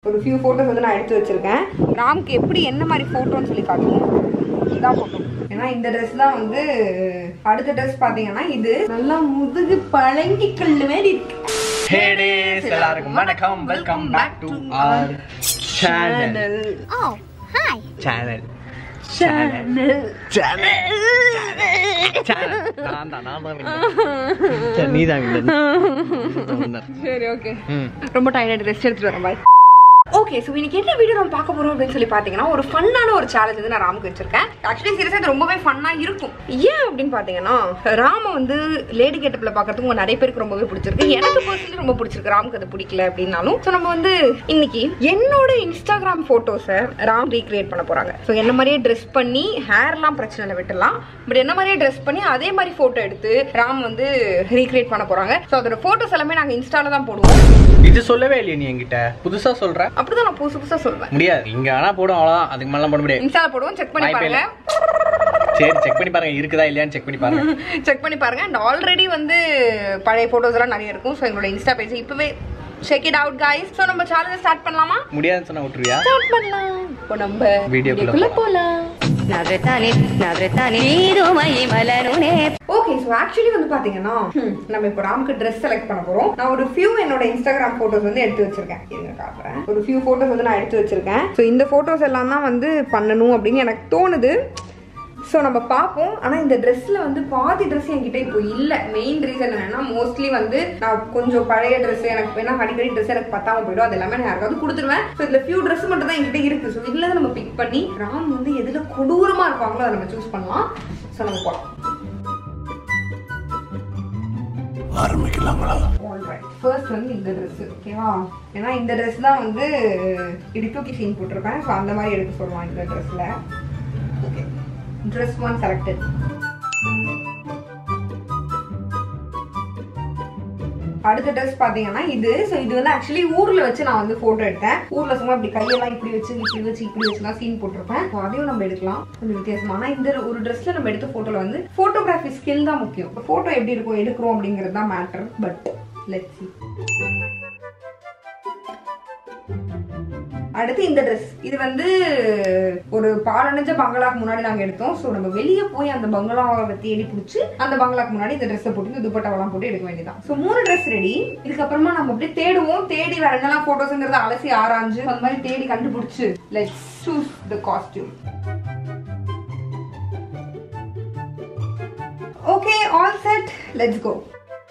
ஒரு few photos வந்து நான் எடுத்து வச்சிருக்கேன் ராம்க்கு எப்படி என்ன மாதிரி ஃபோட்டோன்னு சொல்லி காட்டுவோம் இதான் ஃபோட்டோ ஏன்னா இந்த ட்ரெஸ் தான் வந்து அடுத்த ட்ரெஸ் பார்த்தீங்கன்னா இது நல்லா முதுகு பழங்கி கல்லு மாதிரி இருக்கு ஹே டேஸ் எல்லாருக்கும் வணக்கம் welcome back to our channel Oh, hi. Channel channel channel channel நான் தான் நான் தான் winner. சரி நீ தான் winner. சரி ஓகே ம் ரொம்ப டயர்ட் ரெஸ்ட் எடுத்துட்டு வரேன் பாய் ஓகே ஸோ இன்னைக்கு என்ன வீடியோ நம்ம பார்க்க போறோம் அப்படின்னு சொல்லி பார்த்தீங்கன்னா ஒரு ஃபன்னான ஒரு சேலஞ்ச் வந்து நான் ராமுக்கு வச்சிருக்கேன் ஆக்சுவலி சீரியஸாக இது ரொம்பவே ஃபன்னாக இருக்கும் ஏன் அப்படின்னு பார்த்தீங்கன்னா ராம வந்து லேடி கெட்டப்பில் பார்க்கறதுக்கு உங்க நிறைய பேருக்கு ரொம்பவே பிடிச்சிருக்கு எனக்கு பர்சனலி ரொம்ப பிடிச்சிருக்கு ராமுக்கு அது பிடிக்கல அப்படின்னாலும் ஸோ நம்ம வந்து இன்னைக்கு என்னோட இன்ஸ்டாகிராம் ஃபோட்டோஸை ராம் ரீக்ரியேட் பண்ண போறாங்க ஸோ என்ன மாதிரியே ட்ரெஸ் பண்ணி ஹேர்லாம் பிரச்சனை இல்லை விட்டுலாம் பட் என்ன மாதிரியே ட்ரெஸ் பண்ணி அதே மாதிரி ஃபோட்டோ எடுத்து ராம் வந்து ரீக்ரியேட் பண்ண போறாங்க ஸோ அதோட ஃபோட்டோஸ் எல்லாமே நாங்கள் இன்ஸ்டால தான் போடுவோம் இது சொல்லவே இல்லையே நீ என்கிட்ட புதுசா சொல்ற அப்படிதான் நான் புதுசு புதுசா சொல்வேன் முடியாது இங்க ஆனா போடும் அவ்வளவுதான் அதுக்கு மேலாம் போட முடியாது இன்ஸ்டால போடுவோம் செக் பண்ணி வாய்ப்பே பாருங்க இல்ல. சரி செக் பண்ணி பாருங்க இருக்குதா இல்லையான்னு செக் பண்ணி பாருங்க செக் பண்ணி பாருங்க அண்ட் ஆல்ரெடி வந்து பழைய போட்டோஸ் எல்லாம் நிறைய இருக்கும் ஸோ எங்களோட இன்ஸ்டா பேஜ் இப்பவே check it out guys so நம்ம சேனல் ஸ்டார்ட் பண்ணலாமா முடியாதுன்னு சொன்னா விட்டுருவியா ஸ்டார்ட் பண்ணலாம் இப்போ நம்ம வீடியோக்குள்ள வீடியோக்குள்ள போலாம் నవ్రతాని నవ్రతాని నీరు మై మలనునే ஓகே ஸோ ஆக்சுவலி வந்து பாத்தீங்கன்னா ஹம், நம்ம இப்போ ராமுக்கு ட்ரெஸ் செலக்ட் பண்ண போறோம் நான் ஒரு ஃபியூ என்னோட இன்ஸ்டாகிராம் போட்டோஸ் வந்து எடுத்து வச்சிருக்கேன் இருங்க காட்டுறேன் ஒரு ஃபியூ போட்டோஸ் வந்து நான் எடுத்து வச்சிருக்கேன் ஸோ இந்த போட்டோஸ் எல்லாம் தான் வந்து பண்ணணும் அப்படின்னு எனக்கு தோணுது ஸோ நம்ம பார்ப்போம் ஆனால் இந்த ட்ரெஸ்ஸில் வந்து பாதி ட்ரெஸ் என்கிட்ட இப்போ இல்லை மெயின் ரீசன் என்னன்னா மோஸ்ட்லி வந்து நான் கொஞ்சம் பழைய ட்ரெஸ் எனக்கு வேணா அடிக்கடி ட்ரெஸ் எனக்கு பத்தாம போயிடும் அது எல்லாமே நான் யாருக்காவது கொடுத்துருவேன் ஸோ இதில் ஃபியூ ட்ரெஸ் மட்டும் தான் என்கிட்ட இருக்கு ஸோ இதில் நம்ம பிக் பண்ணி ராம் வந்து எதில் கொடூரமாக இருப்பாங்களோ அதை நம்ம சூஸ் பண்ணலாம் ஸோ நம்ம போகலாம் ஃபர்ஸ்ட் வந்து இந்த ட்ரெஸ் ஓகேவா ஏன்னா இந்த ட்ரெஸ் தான் வந்து இடுக்கி சீன் போட்டிருப்பேன் ஸோ அந்த மாதிரி எடுக்க சொல்லலாம் இந்த ட்ரெஸ்ல ஓகே ட்ரெஸ் ஒன் செலக்டட் அடுத்த ட்ரெஸ் பாத்தீங்கன்னா இது ஸோ இது வந்து ஆக்சுவலி ஊர்ல வச்சு நான் வந்து போட்டோ எடுத்தேன் ஊர்ல சும்மா இப்படி கையெல்லாம் இப்படி வச்சு இப்படி வச்சு இப்படி வச்சு தான் சீன் போட்டிருப்பேன் ஸோ அதையும் நம்ம எடுக்கலாம் கொஞ்சம் வித்தியாசமா ஆனா இந்த ஒரு ட்ரெஸ்ல நம்ம எடுத்த போட்டோல வந்து போட்டோகிராஃபி ஸ்கில் தான் முக்கியம் போட்டோ எப்படி இருக்கும் எடுக்கிறோம் அப்படிங்கிறது தான் மேட்டர் பட் லெட்ஸ் see அடுத்து இந்த ட்ரெஸ் இது வந்து ஒரு பாலடைஞ்ச பங்களாக்கு முன்னாடி நாங்க எடுத்தோம் ஸோ நம்ம வெளியே போய் அந்த பங்களாவை தேடி பிடிச்சி அந்த பங்களாக்கு முன்னாடி இந்த ட்ரெஸ்ஸை போட்டு இந்த துப்பட்டாவெல்லாம் போட்டு எடுக்க வேண்டியதான் ஸோ மூணு ட்ரெஸ் ரெடி இதுக்கப்புறமா நம்ம அப்படியே தேடுவோம் தேடி வேற என்னெல்லாம் போட்டோஸ்ங்கிறத அலசி ஆராய்ஞ்சு அந்த மாதிரி தேடி கண்டுபிடிச்சு let's choose the costume okay all set let's go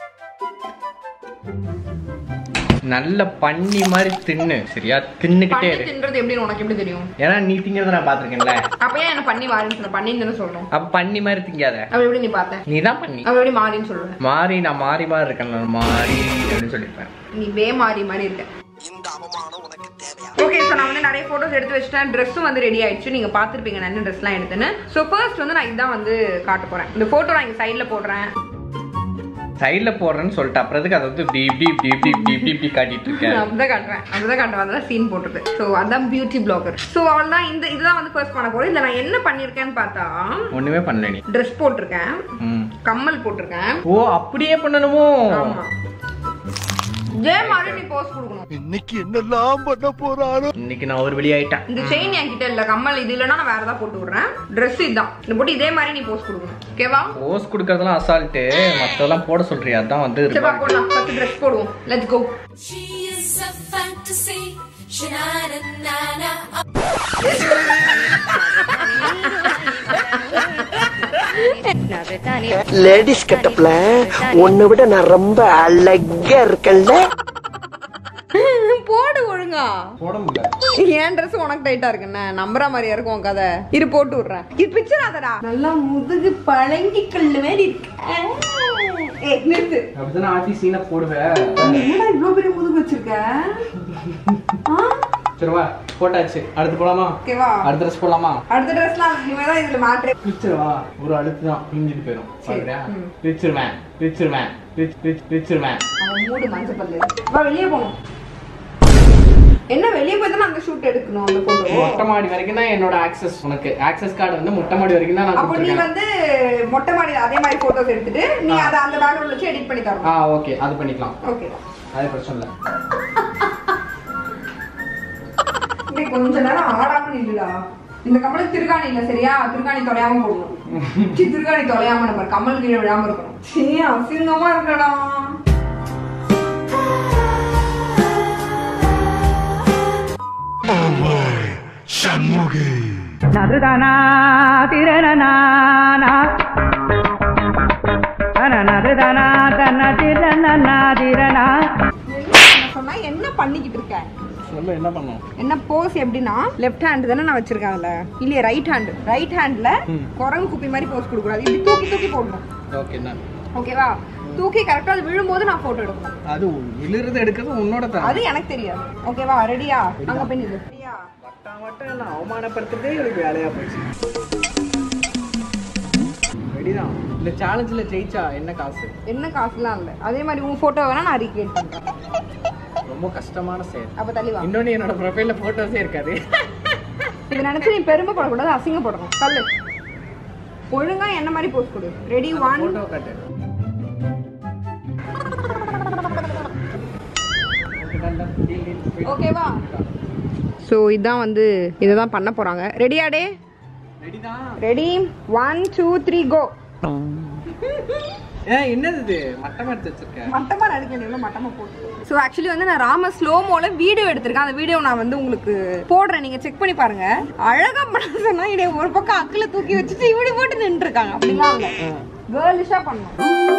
நல்ல பண்ணி மாதிரி தின்னு சரியா தின்னுக்கிட்டே பண்ணி இரு தின்றது எப்படின்னு உனக்கு எப்படி தெரியும் ஏன்னா நீ திங்கிறத நான் பாத்திருக்கேன்ல அப்ப ஏன் என்ன பண்ணி மாறின்னு சொல்ல பண்ணின்னு சொல்லணும் அப்ப பண்ணி மாதிரி திங்காத அவ எப்படி நீ பார்த்த நீ தான் பண்ணி அவ எப்படி மாறின்னு சொல்லுவேன் மாறி நான் மாறி மாறி இருக்கேன் நான் மாறி அப்படின்னு சொல்லியிருப்பேன் நீ வே மாறி மாதிரி இருக்க ஓகே ஸோ நான் வந்து நிறைய ஃபோட்டோஸ் எடுத்து வச்சிட்டேன் ட்ரெஸ்ஸும் வந்து ரெடி ஆயிடுச்சு நீங்க பார்த்துருப்பீங்க நான் என்ன ட்ரெஸ்லாம் எடுத்துன்னு ஸோ ஃபர்ஸ்ட் வந்து நான் இதான் வந்து காட்ட போறேன் இந்த ஃபோட்டோ நான் இங்க சைடில் போடுறேன் சைடுல போடுறேன்னு சொல்லிட்டு அப்புறத்துக்கு அதை வந்து இப்படி இப்படி இப்படி இப்படி இப்படி இப்படி இப்படி காட்டிட்டு இருக்கேன் அப்படிதான் காட்டுறேன் அப்படிதான் காட்டுறேன் அதெல்லாம் சீன் போட்டுருக்கு ஸோ அதான் பியூட்டி பிளாகர் ஸோ அவ்வளோதான் இந்த இதுதான் வந்து ஃபர்ஸ்ட் பண்ண போறேன் இதில் நான் என்ன பண்ணியிருக்கேன்னு பார்த்தா ஒண்ணுமே பண்ணல நீ ட்ரெஸ் போட்டிருக்கேன் ம். கம்மல் போட்டிருக்கேன் ஓ அப்படியே பண்ணணுமோ ஆமா இதே மாதிரி நீ போஸ்ட் கொடுக்கணும் இன்னைக்கு நான் ஒரு வழி ஆயிட்டேன் இந்த செயின் என்கிட்ட இல்ல கம்மல் இது இல்லைன்னா நான் வேற ஏதாவது போட்டு விடுறேன் ட்ரெஸ் இதுதான் இந்த போட்டு இதே மாதிரி நீ போஸ்ட் கொடுக்கணும் ஓகேவா போஸ் கொடுக்கறதெல்லாம் அசால்ட்டு மத்ததெல்லாம் போட சொல்றியா அதான் வந்து சரிப்பா போடலாம் ஃபர்ஸ்ட் ட்ரெஸ் போடுவோம் let's go She is a fantasy. Shanana. నవ్రతాని லேடிஸ் கட்டப்ல உன்னை விட நான் ரொம்ப அழகா இருக்கேன்ல போடு ஒழுங்கா போட முடியல என் ட்ரெஸ் உனக்கு டைட்டா இருக்குண்ணே நம்புற மாதிரியா இருக்கும் உன் கதை இரு போட்டு விடுறேன் இது பிக்சர் அதடா நல்லா முதுகு பழங்கி கல்லு மாதிரி இருக்கு ஏய் நிறுத்து அப்படிதான் ஆச்சி சீனை போடுவேன் என்னடா இவ்வளவு பெரிய முதுகு வச்சிருக்க ஆ? சரி வா போட்டாச்சு அடுத்து போலாமா ஓகேவா அடுத்த ட்ரெஸ் போலாமா அடுத்த ட்ரெஸ்லாம் இனிமேதான் இதுல மாற்றே பிரிச்சிருவா ஒரு அடுத்து தான் பிஞ்சிட்டு போயிடும் பாக்குறியா பிரிச்சிருவேன் பிரிச்சிருவேன் பிரிச்சிருவேன் அவன் மூடு மஞ்சள் பல்லு வா வெளியே போகணும் என்ன வெளியே போய் தானே அந்த ஷூட் எடுக்கணும் அந்த போட்டோ மொட்டை மாடி வரைக்கும் தான் என்னோட ஆக்சஸ் உனக்கு ஆக்சஸ் கார்டு வந்து மொட்டை மாடி வரைக்கும் தான் நான் அப்போ நீ கொடுத்துருக்கேன் வந்து மொட்டை மாடியில அதே மாதிரி போட்டோஸ் எடுத்துட்டு நீ அதை அந்த பேக்ரவுண்ட் வச்சு எடிட் பண்ணி தரணும் ஆ ஓகே அது பண்ணிக்கலாம் ஓகே அது பிரச்சனை இல்லை டேய், கொஞ்ச நேரம் ஆடாம நில்லுடா இந்த கமலுக்கு திருகாணி இல்ல சரியா திருகாணி தொலையாம போடணும் சி, திருகாணி தொலையாம நம்ம கமல் கீழே விழாம இருக்கணும் சீ அசிங்கமா இருக்கடா நதுதனா திரணனானா நதுதனா தன திரணனா திரணா என்ன சொன்னா என்ன பண்ணிக்கிட்டு இருக்க சொல்ல என்ன பண்ணோம் என்ன போஸ் எப்படின்னா லெஃப்ட் ஹேண்ட் தானே நான் வச்சிருக்கேன் அதுல இல்லையா ரைட் ஹேண்ட் ரைட் ஹேண்ட்ல குரங்கு குப்பி மாதிரி போஸ் கொடுக்க கூடாது இப்படி தூக்கி தூக்கி போடணும் ஓகே என்ன ஓகேவா தூக்கி கரெக்டா அது விழும்போது நான் போட்டோ எடுக்கணும் அது விழுறது எடுக்கிறது உன்னோட தான் அது எனக்கு தெரியாது ஓகேவா ரெடியா அங்க போய் நில்லு ரெடியா வட்டா வட்டம் என்ன அவமானப்படுத்துறதே எனக்கு வேலையா போச்சு ரெடிதான் இந்த சேலஞ்சில் ஜெயிச்சா என்ன காசு என்ன காசுலாம் இல்ல அதே மாதிரி உன் போட்டோ வேணா நான் ரீக்ரியேட் பண்றேன் ரொம்ப கஷ்டமான செயல் அப்ப தள்ளி வா இன்னொன்னு என்னோட ப்ரொஃபைல்ல போட்டோஸே இருக்காது இதை நினைச்சு நீ பெருமைப்படக்கூடாது அசிங்கப்படணும் தள்ளு ஒழுங்கா என்ன மாதிரி போஸ்ட் கொடு ரெடி ஒன் போட்டோ காட்டு ஓகேவா ஸோ இதான் வந்து இதை தான் பண்ண போறாங்க ரெடியாடே ரெடிதான் ready one two three go ஏன் என்னது இது மட்டமா எடுத்து வச்சிருக்க மட்டமா நடிக்கணும் மட்டமா போட்டு ஸோ ஆக்சுவலி வந்து நான் ராம ஸ்லோமோல வீடியோ எடுத்திருக்கேன் அந்த வீடியோ நான் வந்து உங்களுக்கு போடுறேன் நீங்க செக் பண்ணி பாருங்க அழகா பண்ண சொன்னா இடைய ஒரு பக்கம் அக்கில தூக்கி வச்சுட்டு இப்படி போட்டு நின்று இருக்காங்க அப்படிலாம் இல்ல கேர்லிஷா பண்ணணும்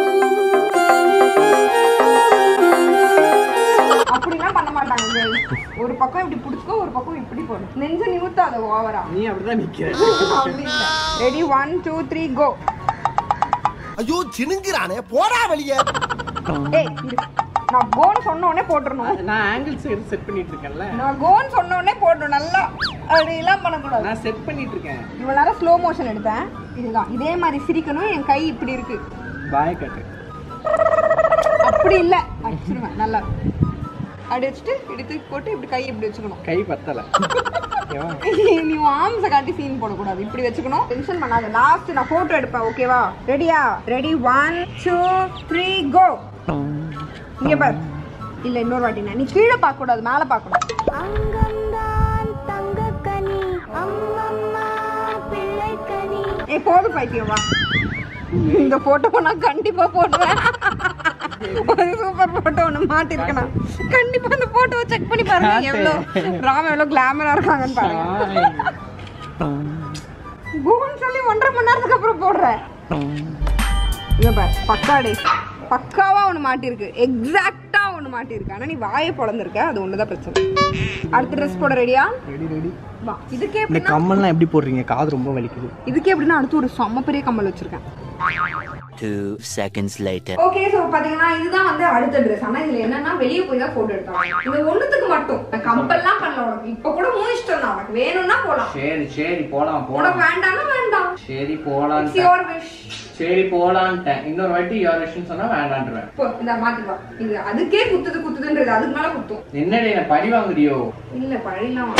அப்படிலாம் பண்ண மாட்டாங்க girls. ஒரு பக்கம் இப்படி பிடிச்சிக்கோ ஒரு பக்கம் இப்படி போடும் நெஞ்ச நிமித்தாத ஓவரா நீ அப்படிதான் நிக்கிற ready one two three go ஐயோ சினுங்கிறானே போடா வெளியே ஏய் இரு. நான் கோன்னு சொன்ன உடனே போட்டுறணும் நான் ஆங்கிள்ஸ் எடுத்து செட் பண்ணிட்டு இருக்கேன்ல நான் கோன்னு சொன்ன உடனே போடணும் நல்லா அப்படி எல்லாம் பண்ணக்கூடாது நான் செட் பண்ணிட்டு இருக்கேன் இவ்வளவு நேரம் ஸ்லோ மோஷன் எடுத்தேன் இதுதான் இதே மாதிரி சிரிக்கணும் என் கை இப்படி இருக்கு பாய் கட்டு அப்படி இல்ல அடிச்சிருவேன் நல்லா அப்படி வச்சுட்டு இப்படி தூக்கி போட்டு இப்படி கை இப்படி வச்சுக்கணும் கை பத்தல ஓகேவா நீ ஆம்ஸ காட்டி சீன் போடக்கூடாது இப்படி வச்சுக்கணும் டென்ஷன் பண்ணாத லாஸ்ட் நான் போட்டோ எடுப்பேன் ஓகேவா ரெடியா ready one two three go இங்க பார் இல்ல இன்னொரு வாட்டி நீ கீழே பார்க்க கூடாது மேல பார்க்கணும் அங்கம்தான் தங்கக்கனி அம்மம்மா பிள்ளைக்கனி ஏ போதும் பைத்தியம் வா இந்த போட்டோ நான் கண்டிப்பா போடுவேன் ஒரு சூப்பர் போட்டோ ஒன்று மாட்டிருக்கேன் கண்டிப்பா அந்த போட்டோவை செக் பண்ணி பாருங்க எவ்வளோ ராம் எவ்வளோ கிளாமரா இருக்காங்கன்னு பாருங்க கூகுள் சொல்லி ஒன்றரை மணி நேரத்துக்கு அப்புறம் போடுறேன் இங்க பாரு பக்காடே பக்காவா ஒன்று மாட்டிருக்கு எக்ஸாக்டா ஒன்று மாட்டிருக்கு ஆனா நீ வாயை பொழந்திருக்க அது ஒன்று தான் பிரச்சனை அடுத்த ட்ரெஸ் போட ரெடியா ரெடி ரெடி வா இதுக்கே இந்த எப்படின்னா கம்மல்லாம் எப்படி போடுறீங்க காது ரொம்ப வலிக்குது இதுக்கே எப்படின்னா அடுத்து ஒரு செம்ம பெரிய கம்மல் வச்சிருக்கேன் Two seconds later. Okay so பாத்தீங்கன்னா இதுதான் வந்து அடுத்த ட்ரெஸ் ஆனா இதுல என்னன்னா வெளிய போய் தான் போட்டோ எடுத்தாங்க இந்த ஒண்ணுத்துக்கு மட்டும் நான் கம்பல்லாம் பண்ணல உனக்கு இப்ப கூட மூணு இஷ்டம் தான் உனக்கு வேணும்னா போலாம் சரி சரி போலாம் உனக்கு வேண்டாம்னா வேண்டாம் சரி இட்ஸ் போலான்ட்டேன் யுவர் விஷ் சரி போலான்ட்டேன் இன்னொரு வாட்டி யோர் விஷயம் சொன்னா வேண்டான்ட்டுருவேன் போ இந்த மாத்திப்பா இது அதுக்கே குத்துது குத்துதுன்றது அதுக்கு மேல குத்தும் என்னடி என்ன பழி வாங்குறியோ இல்ல பழிலாம்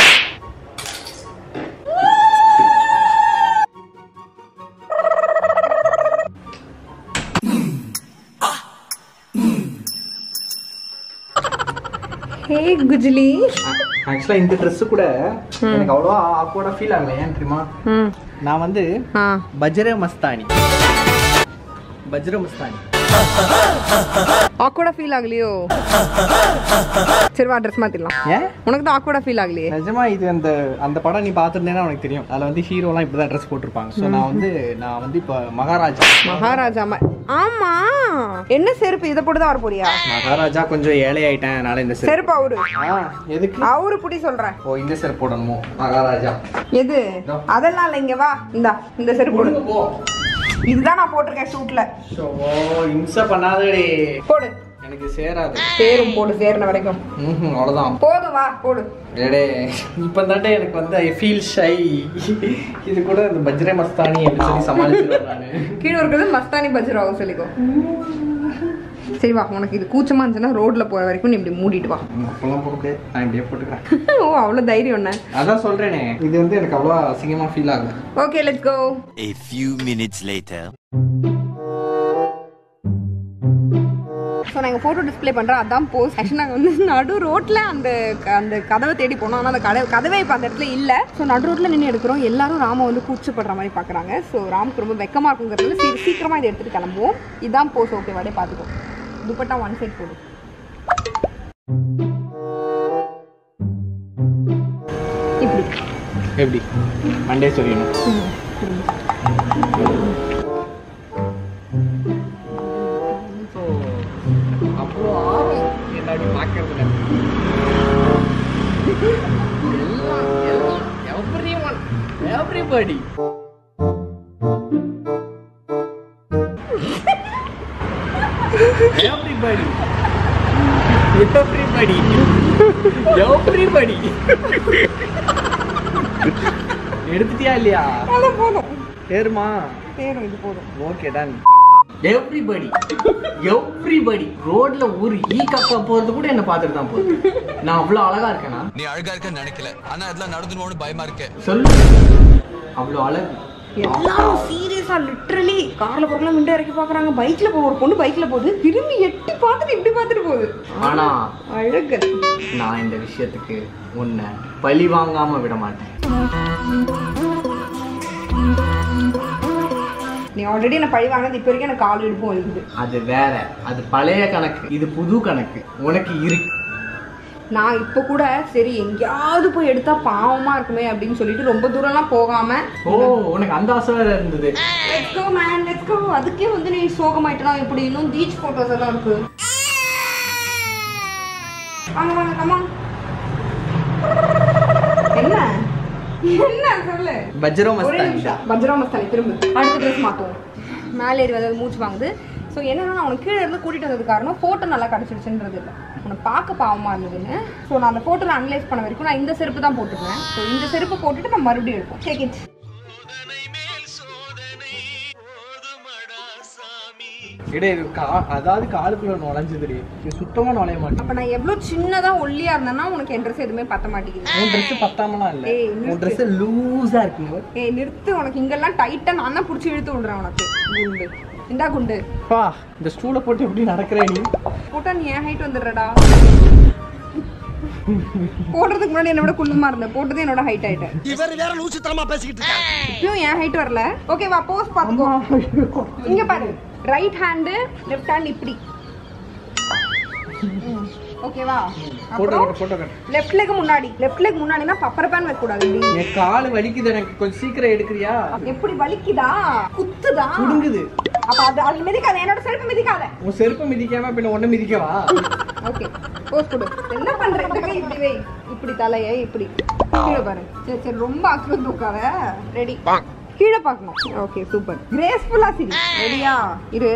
ஹே குஜ்லி ஆக்சுவலா இந்த Dress கூட எனக்கு அவ்வளவா ஆக்வர்டா ஃபீல் ஆகல ஏன் தெரியுமா நான் வந்து ஆ பஜ்ர மஸ்தானி பஜ்ர மஸ்தானி ஆக்வர்டா ஃபீல் ஆகலையோ சரி வா ட்ரெஸ் மாத்திடலாம் ஏன் உனக்கு தான் ஆக்வர்டா ஃபீல் ஆகலையே நிஜமா இது அந்த அந்த படம் நீ பார்த்துருந்தேன்னா உனக்கு தெரியும் அதில் வந்து ஹீரோலாம் இப்படி தான் ட்ரெஸ் போட்டிருப்பாங்க ஸோ நான் வந்து நான் வந்து இப்போ மகாராஜா மகாராஜா மா- ஆமா என்ன செருப்பு இதை போட்டு தான் வர போறியா மகாராஜா கொஞ்சம் ஏழை ஆயிட்டேன் அதனால இந்த செருப்பு செருப்பு அவரு ஆ எதுக்கு அவரு புடி சொல்றேன் ஓ இந்த செருப்பு போடணுமோ மகாராஜா எது அதெல்லாம் இல்ல இங்க வா இந்தா இந்த செருப்பு போடு போ இதுதான் நான் போட்டிருக்கேன் ஷூட்ல ஸோ இம்சை பண்ணாதடி போடு எனக்கு சேராது சேரும் போடு சேருன வரைக்கும் ம் அவ்வளோதான் போதும் வா போடு டேடே இப்போ தாண்டே எனக்கு வந்து ஐ ஃபீல் ஷை இது கூட இந்த பஜ்ரே மஸ்தானி அப்படின்னு சொல்லி சமாளிச்சிருவேன் நான் கீழே இருக்கிறது மஸ்தானி பஜ்ராவும் சொல்லிக்கோ சரி வா உனக்கு இது கூச்சமா இருந்துச்சுன்னா ரோட்ல போற வரைக்கும் நீ இப்படி மூடிட்டு வா அப்பெல்லாம் போக முடியாது நான் இப்படியே போட்டுக்கிறேன் ஓ அவ்வளவு தைரியம் என்ன அதான் சொல்றேனே இது வந்து எனக்கு அவ்வளோ அசிங்கமா ஃபீல் ஆகல okay let's go A few minutes later. So நான் எங்கள் ஃபோட்டோ டிஸ்ப்ளே பண்ணுறேன் அதான் போஸ்ட் ஆக்சுவலி நாங்கள் வந்து நடு ரோட்டில் அந்த க- அந்த கதவை தேடி போனோம் ஆனால் அந்த கதவை கதவே இப்போ அந்த இடத்துல இல்லை ஸோ நடு ரோட்டில் நின்று எடுக்கிறோம் எல்லாரும் ராம வந்து கூச்சப்படுற மாதிரி பார்க்குறாங்க ஸோ ராமுக்கு ரொம்ப வெக்கமாக இருக்குங்கிறது சீ சீக்கிரமாக இதை எடுத்துகிட்டு கிளம்புவோம் இதுதான் போஸ் ஓகே வாடே பார்த்துக்கோ துப்பட்டா ஒன் சைட் போடு இப்படி எப்படி மண்டே சொல்லணும் ஸோ அவ்வளோ ஆர்வம் என்னடி பார்க்கறதுல எல்லாம் எல்லாம் every one everybody everybody everybody everybody எடுத்துட்டியா இல்லையா அதான் போதும் ஏறுமா தேரும் இது போதும் ஓகே டன் எவ்ரிபடி எவ்ரிபடி ரோட்ல ஒரு ஈ கக்கா போறது கூட என்ன பார்த்துட்டு தான் போகுது நான் அவ்வளவு அழகா இருக்கேனா நீ அழகா இருக்கன்னு நினைக்கல ஆனா அதெல்லாம் நடந்துருவோம்னு பயமா இருக்கு சொல்லு அவ்வளவு அழகு எல்லாரும் சீரியஸா லிட்டரலி கார்ல போறலாம் விண்டோ இறக்கி பாக்குறாங்க பைக்ல போ ஒரு பொண்ணு பைக்ல போகுது திரும்பி எட்டி பார்த்துட்டு இப்படி பார்த்துட்டு போகுது ஆனா அழகு நான் இந்த விஷயத்துக்கு உன்னை பழி வாங்காம விட மாட்டேன் நீ ஆல்ரெடி என்ன பழி வாங்கினது இப்போ வரைக்கும் எனக்கு கால் இடுப்பும் இருக்குது அது வேற அது பழைய கணக்கு இது புது கணக்கு உனக்கு இருக்கு நான் இப்போ கூட சரி எங்கேயாவது போய் எடுத்தா பாவமா இருக்குமே அப்படின்னு சொல்லிட்டு ரொம்ப தூரம்லாம் போகாம ஓ உனக்கு அந்த ஆசை வேற இருந்தது let's go man let's go அதுக்கே வந்து நீ சோகமாயிட்டனா இப்படி இன்னும் பீச் போட்டோஸ் எல்லாம் இருக்கு வாங்க வாங்க கமான் என்ன என்ன சொல்லு வஜ்ரம் ஒரே மஸ்தான் நிமிஷம் வஜ்ரா மஸ்தானி திரும்ப அடுத்த ட்ரெஸ் மாத்துவோம் மேலே ஏறி வந்து மூச்சு வாங்குது ஸோ என்னன்னா நான் உனக்கு கீழே இருந்து கூட்டிட்டு வந்தது காரணம் ஃபோட்டோ நல்லா கிடச்சிருச்சுன்றது இல்லை உனக்கு பார்க்க பாவமாக இருந்ததுன்னு ஸோ நான் அந்த ஃபோட்டோவில் அனலைஸ் பண்ண வரைக்கும் நான் இந்த செருப்பு தான் போட்டுருந்தேன் ஸோ இந்த செருப்பு போட்டுட்டு நான் மறுபடியும் எடுப்போம் டேக் இட் இடே இது கா அதாவது காலுக்குள்ள நுழைஞ்சதுடி இது சுத்தமா நுழைய மாட்டேன் அப்போ நான் எவ்வளோ சின்னதாக ஒல்லியாக இருந்தேன்னா உனக்கு என் ட்ரெஸ் எதுவுமே பத்த மாட்டேங்குது உன் ட்ரெஸ் பத்தாமலாம் இல்ல ஏய், உன் நிறுத்து. ட்ரெஸ் லூஸா இருக்குங்க ஏய் நிறுத்து உனக்கு இங்கெல்லாம் டைட்டாக நான் தான் பிடிச்சி இழுத்து விடுறேன் உனக்கு குண்டு இந்தா குண்டு பா இந்த ஸ்டூலை போட்டு எப்படி நடக்கிற நீ போட்டா நீ என் ஹைட் வந்துடுறடா போடுறதுக்கு முன்னாடி என்னோட குள்ளமா இருந்த போட்டது என்னோட ஹைட் ஆயிட்டேன் இவர் வேற லூசுத்தனமா பேசிக்கிட்டு இருக்காரு இப்பயும் என் ஹைட் வரல ஓகே வா போஸ் பாத்துக்கோ இங்க பாரு ரைட் ஹேண்டு லெஃப்ட் ஹேண்ட் இப்படி ஓகேவா போட்டோ அப்புறம் கட்டு போட்டோ கட்டு லெஃப்ட் லெக் முன்னாடி லெஃப்ட் லெக் முன்னாடினா பப்பர பேன் வைக்க கூடாது இப்படி. என் கால் வலிக்குது எனக்கு கொஞ்சம் சீக்கிரம் எடுக்கிறியா எப்படி வலிக்குதா குத்துதா புடுங்குது அப்ப அது அது மிதிக்காத என்னோட செருப்பு மிதிக்காத உன் செருப்பு மிதிக்காம பின்ன ஒண்ணு மிதிக்கவா ஓகே போஸ் கொடு என்ன பண்ற இந்த கை இப்படி வை இப்படி தலையை இப்படி கீழே பாரு சரி சரி ரொம்ப அக்குறது தூக்காத ரெடி கீழே பார்க்கணும் ஓகே சூப்பர் கிரேஸ்ஃபுல்லா சிரி ரெடியா இரு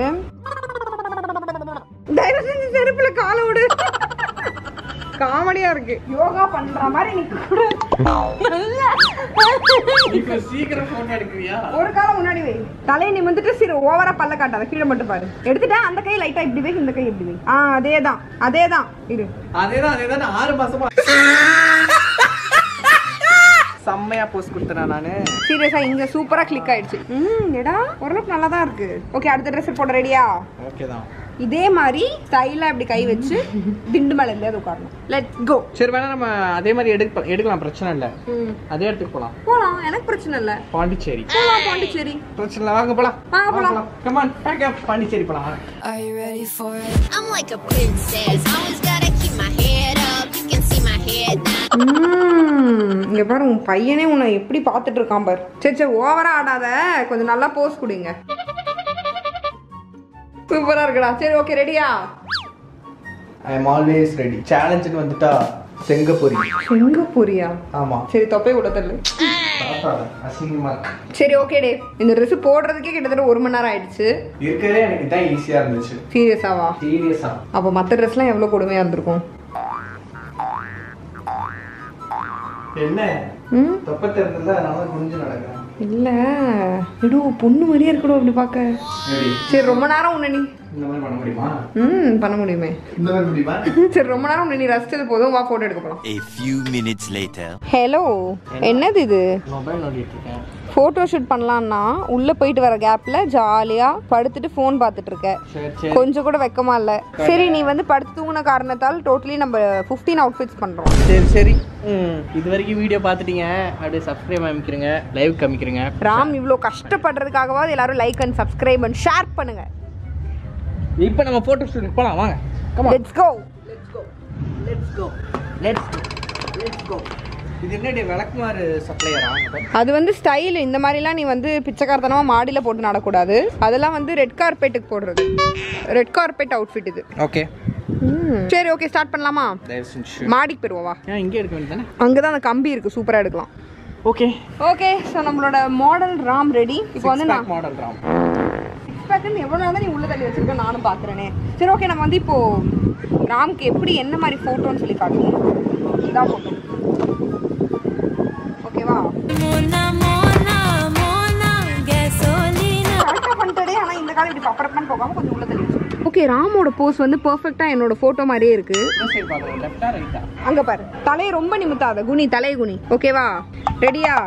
தயவு செஞ்சு செருப்புல காலை விடு காமெடியா இருக்கு யோகா பண்ற மாதிரி நீ கூட நல்லா. இப்ப சீக்கிரம் போட்டோ எடுக்கிறியா ஒரு காலம் முன்னாடி வை தலையை நிமிந்துட்டு சரி ஓவரா பல்ல காட்டாத கீழே மட்டும் பாரு எடுத்துட்டேன் அந்த கை லைட்டா இப்படி வை இந்த கை இப்படி வை ஆ அதேதான் அதேதான் இரு அதேதான் அதேதான் நான் ஆறு மாசமா செம்மையா போஸ்ட் கொடுத்தேன் நானு சீரியஸா இங்க சூப்பரா கிளிக் ஆயிடுச்சு ம் எடா ஓரளவுக்கு நல்லா தான் இருக்கு ஓகே அடுத்த ட்ரெஸ் போட ரெடியா ஓகே தான் இதே மாதிரி ஸ்டைலா இப்படி கை வச்சு திண்டு மேல இருந்தே உட்காரணும் லெட்ஸ் கோ சரி வேணா நம்ம அதே மாதிரி எடுக்க எடுக்கலாம் பிரச்சனை இல்ல அதே இடத்துக்கு போலாம் போலாம் எனக்கு பிரச்சனை இல்ல பாண்டிச்சேரி போலாம் பாண்டிச்சேரி பிரச்சனை இல்ல வாங்க போலாம் வாங்க போலாம். கமான் பேக் அப் பாண்டிச்சேரி போலாம் வாங்க. Are you ready for it? I'm like a princess. Always gotta keep my head up. You can see my head now. ம், இங்க பாரு உன் பையனே உன்னை எப்படி பார்த்துட்டு இருக்கான் பாரு சரி சரி ஓவரா ஆடாத கொஞ்சம் நல்லா போஸ் கொடுங்க சூப்பரா இருக்குடா சரி ஓகே ரெடியா ஐ எம் ஆல்வேஸ் ரெடி சேலஞ்சுன்னு வந்துட்டா செங்கப்பொரி எங்க போறியா ஆமா சரி தொப்பை விட தள்ளு அசிங்கமா இருக்கு சரி ஓகே டே இந்த ட்ரெஸ் போடுறதுக்கே கிட்டத்தட்ட ஒரு மணி நேரம் ஆயிடுச்சு இருக்கிறதே எனக்கு தான் ஈஸியா இருந்துச்சு சீரியஸாவா சீரியஸா அப்போ மற்ற ட்ரெஸ்லாம் எவ்வளோ கொடுமையா இருந்திருக்கும் என்ன ம் தொப்பை திறந்ததுல அதனால குனிஞ்சு நடக்கிறேன் இல்ல எடோ பொண்ணு மாதிரியே இருக்கணும் அப்படி பார்க்க சரி சரி ரொம்ப நேரம் உன்னை நீ இந்த மாதிரி பண்ண முடியுமா ம் பண்ண முடியுமே இந்த மாதிரி முடியுமா சரி ரொம்ப நேரம் உன்னை நீ ரசிச்சது போதும் வா போட்டோ எடுக்க போலாம் A few minutes later. Hello என்னது இது மொபைல் நோண்டிட்டு இருக்கேன் ஃபோட்டோ ஷூட் பண்ணலான்னா உள்ளே போயிட்டு வர கேப்பில் ஜாலியாக படுத்துட்டு ஃபோன் பார்த்துட்டு இருக்க சரி சரி கொஞ்சம் கூட வெக்கமா இல்லை சரி நீ வந்து படுத்து தூங்கின காரணத்தால் டோட்டலி நம்ம ஃபிஃப்டீன் அவுட்ஃபிட்ஸ் பண்ணுறோம் சரி சரி ம் இது வரைக்கும் வீடியோ பார்த்துட்டீங்க அப்படியே சப்ஸ்கிரைப் அமைக்கிறீங்க லைவ் காமிக்கிறீங்க ராம் இவ்வளோ கஷ்டப்படுறதுக்காகவாது எல்லாரும் like and subscribe and share பண்ணுங்க இப்போ நம்ம ஃபோட்டோ ஷூட் போகலாம் வாங்க கமா let's go let's go let's let's go இது என்னடி விளக்குமாறு சப்ளையரா அது வந்து ஸ்டைல் இந்த மாதிரிலாம் நீ வந்து பிச்சைக்காரத்தனமாக மாடியில் போட்டு நடக்கூடாது அதெல்லாம் வந்து ரெட் கார்பெட்டுக்கு போடுறது ரெட் கார்பெட் அவுட்ஃபிட் இது ஓகே சரி ஓகே ஸ்டார்ட் பண்ணலாமா தயவு செஞ்சு மாடிக்கு போயிடுவோம் வா ஏன் இங்கே எடுக்க வேண்டியதானே அங்கே தான் அந்த கம்பி இருக்குது சூப்பராக எடுக்கலாம் ஓகே ஓகே ஸோ நம்மளோட மாடல் ராம் ரெடி இப்போ வந்து நான் மாடல் ராம் சிக்ஸ் பேக்குன்னு எவ்வளோ நாள் தான் நீ உள்ள தள்ளி வச்சிருக்க நானும் பார்க்குறேனே சரி ஓகே நம்ம வந்து இப்போ ராம்க்கு எப்படி என்ன மாதிரி ஃபோட்டோன்னு சொல்லி காட்டுவோம் இதான் ஃபோட்டோ ஓகேவா Mona, mona, mona, gasolina. கரெக்டாக பண்ணிட்டே ஆனால் இந்த காலம் இப்படி பப்பரப்பன்னு போகாமல் கொஞ்சம் உள்ள தள்ளி வச்சிருக்கேன் ஓகே ராமோட போஸ் வந்து பெர்ஃபெக்டாக என்னோட ஃபோட்டோ மாதிரியே இருக்கு இந்த சைடு பார்க்குறோம் லெஃப்டா ரைட்டா அங்க பாரு தலையை ரொம்ப நிமித்தாத குனி தலையை குனி ஓகேவா ரெடியா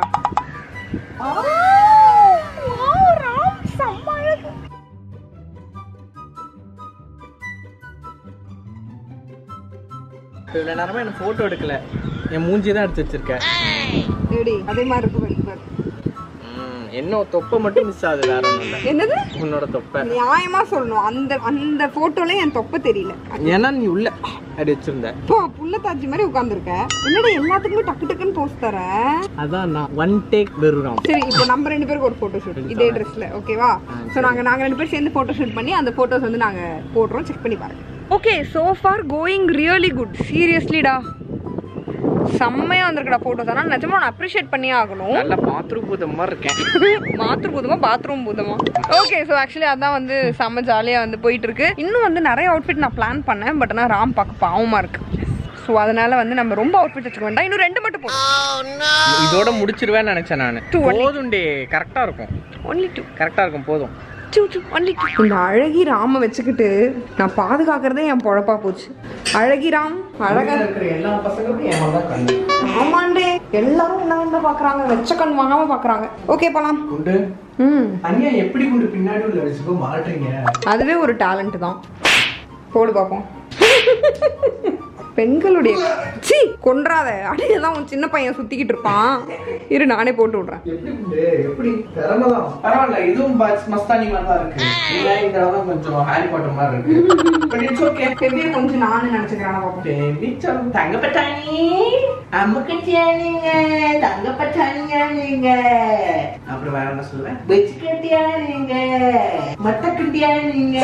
இவ்வளோ நேரமாக எனக்கு ஃபோட்டோ எடுக்கல என் மூஞ்சி தான் எடுத்து வச்சிருக்கேன் ரெடி அதே மாதிரி இருக்கு பாரு, பாரு. ம், என்ன தொப்பை மட்டும் மிஸ் ஆகுது வேற ஒன்றும் இல்லை என்னது உன்னோட தொப்பை நியாயமா சொல்லணும் அந்த அந்த போட்டோல என் தொப்பை தெரியல ஏன்னா நீ உள்ள அப்படி வச்சிருந்த அப்பா புள்ள தாச்சி மாதிரி உட்காந்துருக்க என்னடா எல்லாத்துக்குமே டக்கு டக்குன்னு போஸ்ட் தர அதான் நான் ஒன் டேக் வெறும் சரி இப்போ நம்ம ரெண்டு பேருக்கு ஒரு போட்டோ ஷூட் இதே ட்ரெஸ்ல ஓகேவா ஸோ நாங்க நாங்க ரெண்டு பேரும் சேர்ந்து போட்டோ ஷூட் பண்ணி அந்த போட்டோஸ் வந்து நாங்க போடுறோம் செக் பண்ணி பாருங்க okay so far going really good சீரியஸ்லிடா செம்மையா வந்திருக்கடா போட்டோஸ் ஆனால் நிஜமா நான் அப்ரிஷியேட் பண்ணியே ஆகணும் நல்ல பாத்ரூம் பூதம் மாதிரி இருக்கேன் மாத்திரு பூதமா பாத்ரூம் பூதமா ஓகே ஸோ ஆக்சுவலி அதான் வந்து செம்ம ஜாலியாக வந்து போயிட்டு இருக்கு இன்னும் வந்து நிறைய அவுட்ஃபிட் நான் பிளான் பண்ணேன் பட் ஆனால் ராம் பார்க்க பாவமா இருக்கு ஸோ அதனால வந்து நம்ம ரொம்ப அவுட்ஃபிட் வச்சுக்க வேண்டாம் இன்னும் ரெண்டு மட்டும் போதும் இதோட முடிச்சிருவேன்னு நினைச்சேன் நான் Two only. போதும் டே கரெக்டா இருக்கும் ஒன்லி டூ கரெக்டா இருக்கும் போதும் டூ டூ ஒன்லி டூ இந்த அழகி ராம வச்சுக்கிட்டு நான் பாதுகாக்கிறதே என் பொழப்பா போச்சு அழகி ராம் அழகா இருக்கிற எல்லா பசங்களுக்கும் ஏன் தான் கண்ணு ஆமாண்டே எல்லாரும் என்ன வந்து பாக்குறாங்க வெச்ச கண் வாங்காம பாக்குறாங்க ஓகே போலாம் குண்டு ம் அண்ணியா எப்படி குண்டு பின்னாடி உள்ள வச்சுக்கோ மாட்டுறீங்க அதுவே ஒரு டேலண்ட் தான் போடு பார்ப்போம் பெண்களுடைய சி கொன்றாத அடியே தான் உன் சின்ன பையன் சுத்திக்கிட்டு இருப்பான் இரு நானே போட்டு விடுறேன் எப்படி குண்டு எப்படி திறமைதான் பரவாயில்ல இதுவும் பாக்ஸ் மஸ்தானி மாதிரி தான் இருக்கு இல்ல இந்த இடம் கொஞ்சம் ஹாரி பாட்டர் மாதிரி இருக்கு பட் இட்ஸ் ஓகே எப்படியே கொஞ்சம் நானும் நினைச்சுக்கிறேன் பார்ப்போம் பேபி சொல்லும் தங்க பட்டாணி அம்முக்கட்டியா நீங்க தங்க பட்டாணியா நீங்க அப்புறம் வேற என்ன சொல்லுவேன் வெச்சு கட்டியா நீங்க மட்ட கட்டியா நீங்க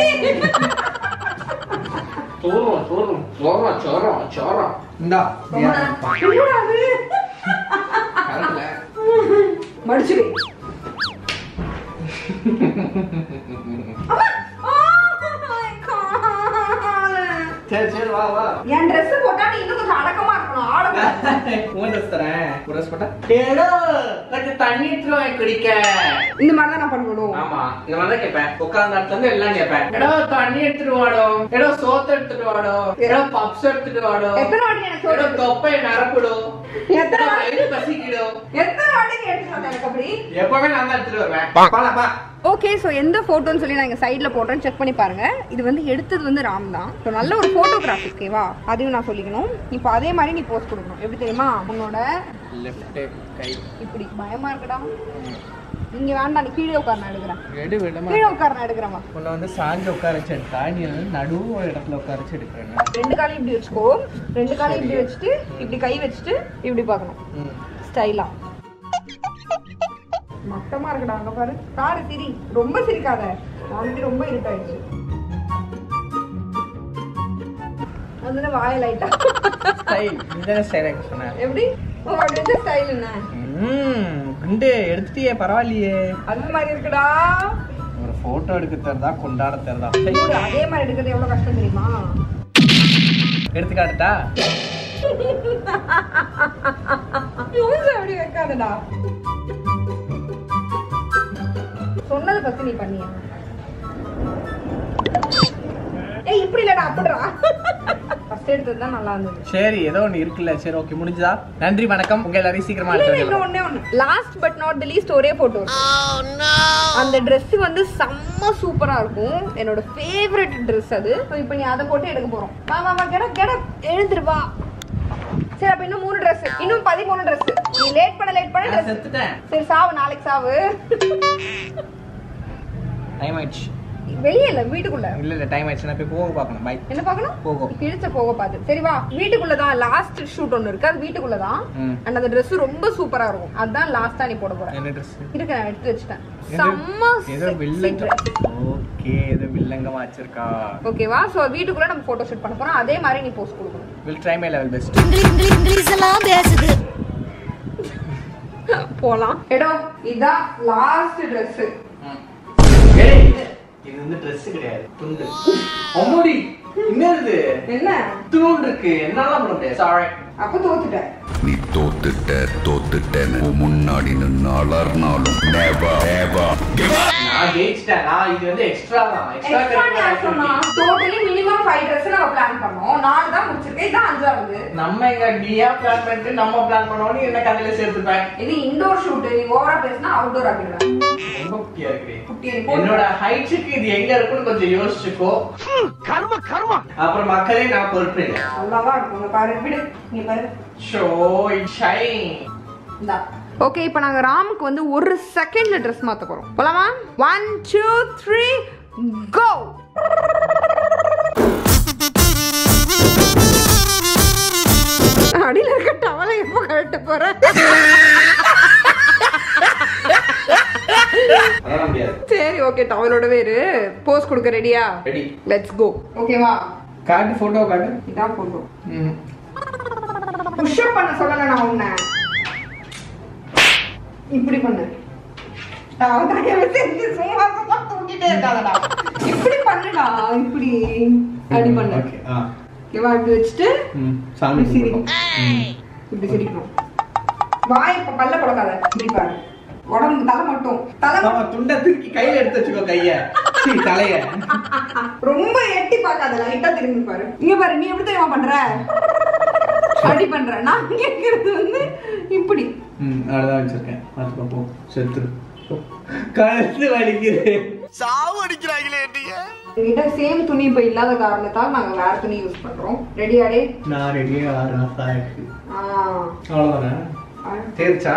சோறும் சோறும் சோறம் சோறம் சோறம் இந்தா என்னடா அது? மடிச்சு வை சரி சரி வா வா என் Dress போட்டா நீ இன்னும் கொஞ்சம் அடக்கமா இருக்கணும் ஆடக்கூடாது. உன் ட்ரெஸ் தரேன் ஒரு ட்ரெஸ் போட்டா ஏடோ கொஞ்சம் தண்ணி எடுத்துருவேன் குடிக்க இந்த மாதிரி தான் நான் பண்ணணும் ஆமா இந்த மாதிரி தான் கேட்பேன் உட்கார்ந்த இடத்துல இருந்து எல்லாம் கேட்பேன் எடோ தண்ணி எடுத்துட்டு வாடோ எடோ சோத்து எடுத்துட்டு வாடோ எடோ பப்ஸ் எடுத்துட்டு வாடோ எத்தனை வாட்டி எனக்கு எடோ சொல்றது? தொப்பை நிரப்பிடும் எத்தனை எடோ வாட்டி? வயிறு பசிக்கிடும் எத்தனை வாட்டி கேட்டு வந்தேன் எனக்கு அப்படி எப்பவுமே நான் தான் எடுத்துட்டு வருவேன் பாலா பா ஓகே ஸோ எந்த ஃபோட்டோன்னு சொல்லி நான் இங்கே சைடில் போட்டேன் செக் பண்ணி பாருங்க இது வந்து எடுத்தது வந்து ராம் தான் ஸோ நல்ல ஒரு ஃபோட்டோகிராஃப் ஓகேவா அதையும் நான் சொல்லிக்கணும் இப்போ அதே மாதிரி நீ போஸ்ட் கொடுக்கணும் எப்படி தெரியுமா உன்னோட லெஃப்ட் கை இப்படி பயமா இருக்குடா நீங்க வேண்டாம் நீ கீழே உட்கார நான் எடுக்கிறேன் எடு விடமா கீழே உட்கார நான் எடுக்கிறேன் வா. உன்னை வந்து சாஞ்சு உட்கார வச்சு எடுத்தா நீ வந்து நடுவு ஒரு இடத்துல உட்கார வச்சு எடுக்கிறேன் ரெண்டு காலையும் இப்படி வச்சுக்கோ ரெண்டு காலையும் இப்படி வச்சுட்டு இப்படி கை வச்சுட்டு இப்படி பார்க்கணும் ம் ஸ்டைலா மட்டமா இருக்குடா அங்க பாரு பாரு சிரி ரொம்ப சிரிக்காத ஆல்ரெடி ரொம்ப இருட்டாயிடுச்சு அதுல வாய லைட்டா ஸ்டைல் இந்த ஸ்டைல் எனக்கு சொன்னேன் எப்படி உங்களோட ஸ்டைல் என்ன ம் குண்டு எடுத்துட்டியே பரவாயில்லையே அந்த மாதிரி இருக்குடா ஒரு போட்டோ எடுக்க தெரிதா கொண்டாட தெரிதா சூடு, அதே மாதிரி எடுக்கிறது எவ்வளவு கஷ்டம் தெரியுமா எடுத்து காட்டுட்டா யூஸ் அப்படி வைக்காதடா சொன்னதை பத்தி நீ பண்ணியா ஏய் இப்படி இல்லடா அப்படிடா ஃபர்ஸ்ட் எடுத்தது தான் நல்லா இருந்தது சரி ஏதோ ஒன்று இருக்குல்ல சரி ஓகே முடிஞ்சதா நன்றி வணக்கம் உங்க எல்லாரையும் சீக்கிரமா இல்ல, அடுத்த இல்ல, video இன்னும் ஒண்ணே ஒண்ணு last but not the least ஒரே போட்டோ அந்த Dress வந்து செம்ம சூப்பரா இருக்கும் என்னோட ஃபேவரட் Dress அது So, இப்போ நீ அதை போட்டு எடுக்க போறோம் வா வா வா கெட கெட எழுந்துரு வா சரி அப்ப இன்னும் மூணு Dress இன்னும் பதிமூணு Dress நீ லேட் பண்ண லேட் பண்ண நான் Dress செத்துட்டேன் சரி சாவு நாளைக்கு சாவு டைம் ஆயிடுச்சு வெளியே இல்ல வீட்டுக்குள்ள இல்ல இல்ல டைம் ஆயிடுச்சு நான் போய் போக பார்க்கணும் பை என்ன பார்க்கணும் போகோ. கிழிச்ச போக பார்த்து சரி வா வீட்டுக்குள்ள தான் லாஸ்ட் ஷூட் ஒன்னு இருக்கு அது வீட்டுக்குள்ள தான் ம். அண்ட் அந்த Dress ரொம்ப சூப்பரா இருக்கும் அதான் லாஸ்டா நீ போட போற என்ன ட்ரெஸ் இருக்கு நான் எடுத்து வச்சிட்டேன் செம்ம ஏதோ sexy வில்லங்க dress. ஓகே ஏதோ வில்லங்கமா வச்சிருக்கா ஓகேவா சோ வீட்டுக்குள்ள நம்ம போட்டோ ஷூட் பண்ண போறோம் அதே மாதிரி நீ போஸ்ட் கொடுக்கணும் will try my level best English எல்லாம் பேசுது போலாம் எடோ இதான் லாஸ்ட் Dress இது வந்து ட்ரெஸ் கிடையாது துண்டு அம்மாடி என்னது என்ன துண்டு இருக்கு என்னால பண்ண முடியாது சாரி அப்ப தோத்துட்டேன் நீ தோத்துட்ட தோத்துட்டேன்னு உன் முன்னாடி நின்று அலர்னாலும் never, ever give up. நான் ஜெயிச்சிட்டேன் நான் இது வந்து எக்ஸ்ட்ரா தான் எக்ஸ்ட்ரா எக்ஸ்ட்ரா நீ யார் சொன்னா டோட்டலி மினிமம் ஃபைவ் Dress நம்ம பிளான் பண்ணோம் நாலு தான் முடிச்சிருக்கேன் இதான் அஞ்சாவது நம்ம எங்க நீயா பிளான் பண்ணிட்டு நம்ம பிளான் பண்ணோம்னு என்ன கதையில சேர்த்துப்பேன் இது இன்டோர் ஷூட் நீ ஓவரா பேசினா அவுட்டோர் ஆக்கிடுவேன் ரொம்ப குட்டியா இருக்கு குட்டியா இருக்கு. என்னோட ஹைட்டுக்கு இது எங்க இருக்குன்னு கொஞ்சம் யோசிச்சுக்கோ கர்ம கர்ம அப்புறம் மக்களே நான் பொறுப்பு இல்லை நல்லாதான் இருக்கும் இங்க பாரு விடு நீ பாரு ஷோ ஷைன் இந்தா ஓகே இப்போ நாங்க ராமுக்கு வந்து ஒரு செகண்ட்ல ட்ரெஸ் மாத்த போறோம் போலாமா ஒன் டூ த்ரீ கோ அடியில இருக்க டவலை எப்போ கழட்ட போற அதெல்லாம் முடியாது சரி ஓகே டவலோடவே இரு போஸ் கொடுக்க ரெடியா ரெடி லெட்ஸ் கோ ஓகேவா காட்டு போட்டோ காட்டு இதான் போட்டோ ம். புஷ்அப் பண்ண சொல்லல நான் உன்னை இப்படி பண்ணு நான் தயவு செஞ்சு சும்மா சும்மா தூக்கிட்டே இருக்காதடா இப்படி பண்ணுடா இப்படி அப்படி பண்ணு ஓகே ஆ ஓகேவா இப்படி வச்சுட்டு ம் சாமி இப்படி சிரி கும்பிடுறோம். இப்படி சிரிக்கணும் வாய் இப்ப பல்ல பழக்காத இப்படி பாரு உடம்பு தலை மட்டும் தலை ஆமா, துண்டை தூக்கி கையில எடுத்து வச்சுக்கோ கைய சீ தலைய ரொம்ப எட்டி பார்க்காத லைட்டா திரும்பி பாரு இங்க பாரு நீ எப்படி தெரியுமா பண்ற அப்படி பண்ற நான் கேக்குறது வந்து இப்படி ம் அவ்வளவுதான் வச்சிருக்கேன் பார்த்துக்கோ போ செத்துரு போ. கழுத்து வலிக்குது என்கிட்ட சேம் துணி இப்ப இல்லாத காரணத்தால் நாங்க வேற துணி யூஸ் பண்றோம் ரெடியாடே நான் ரெடியா ஆறு மாசம் ஆயிடுச்சு ஆ அவ்வளவுதானே தேர்ச்சா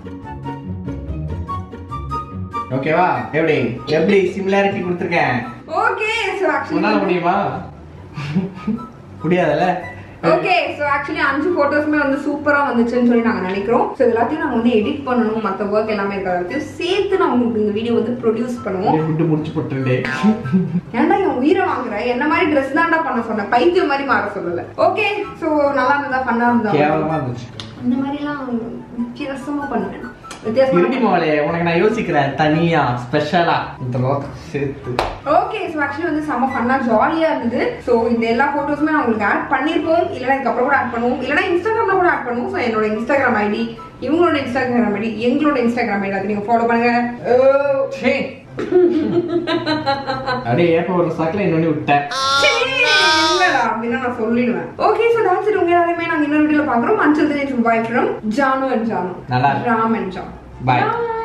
ஓகேவா எப்படி எப்படி சிமிலாரிட்டி கொடுத்துருக்கேன் ஓகே சோ உன்னால ஆக்சுவலி முடியுமா முடியாதுல்ல ஓகே சோ ஆக்சுவலி அஞ்சு போட்டோஸ்மே வந்து சூப்பரா வந்துச்சுன்னு சொல்லி நாங்க நினைக்கிறோம் சோ எல்லாத்தையும் நாங்க வந்து எடிட் பண்ணணும் மத்த ஒர்க் எல்லாமே இருக்கிற எல்லாத்தையும் சேர்த்து நான் உங்களுக்கு இந்த வீடியோ வந்து ப்ரொடியூஸ் பண்ணுவோம் விட்டு முடிச்சு போட்டுருந்தே ஏன்டா என் உயிரை வாங்குற என்ன மாதிரி ட்ரெஸ் தான்டா பண்ண சொன்னேன் பைத்தியம் மாதிரி மாற சொல்லல ஓகே சோ நல்லா இருந்ததா பண்ணா இருந்தா கேவலமா இருந்துச்சு அந்த மாதிரிலாம் வித்தியாசமா பண்ணுவேன் வித்தியாசமா இருடி மோளே உனக்கு நான் யோசிக்கிறேன் தனியா ஸ்பெஷலா இந்த லோகம் சேர்த்து ஓகே ஸோ ஆக்சுவலி வந்து செம்ம ஃபன்னா ஜாலியா இருந்தது ஸோ இந்த எல்லா போட்டோஸுமே நான் உங்களுக்கு ஆட் பண்ணிருப்போம் இல்லைனா இதுக்கப்புறம் கூட ஆட் பண்ணுவோம் இல்லைனா இன்ஸ்டாகிராம்ல கூட ஆட் பண்ணுவோம் ஸோ என்னோட இன்ஸ்டாகிராம் ஐடி இவங்களோட இன்ஸ்டாகிராம் ஐடி எங்களோட இன்ஸ்டாகிராம் ஐடி அதை நீங்க ஃபாலோ பண்ணுங்க ஓ, சே அப்படியே ஏப்ப ஒரு சாக்கில் இன்னொன்னு விட்டேன் சரி, இல்லடா, அப்படின்னா நான் சொல்லிடுவேன் ஓகே ஸோ that's it. உங்க எல்லாருமே நாங்க இன்னொரு வீடியோல பாக்குறோம் until then bye from Janu and Janu நல்லா இருக்கு. Ram and John Bye. Bye.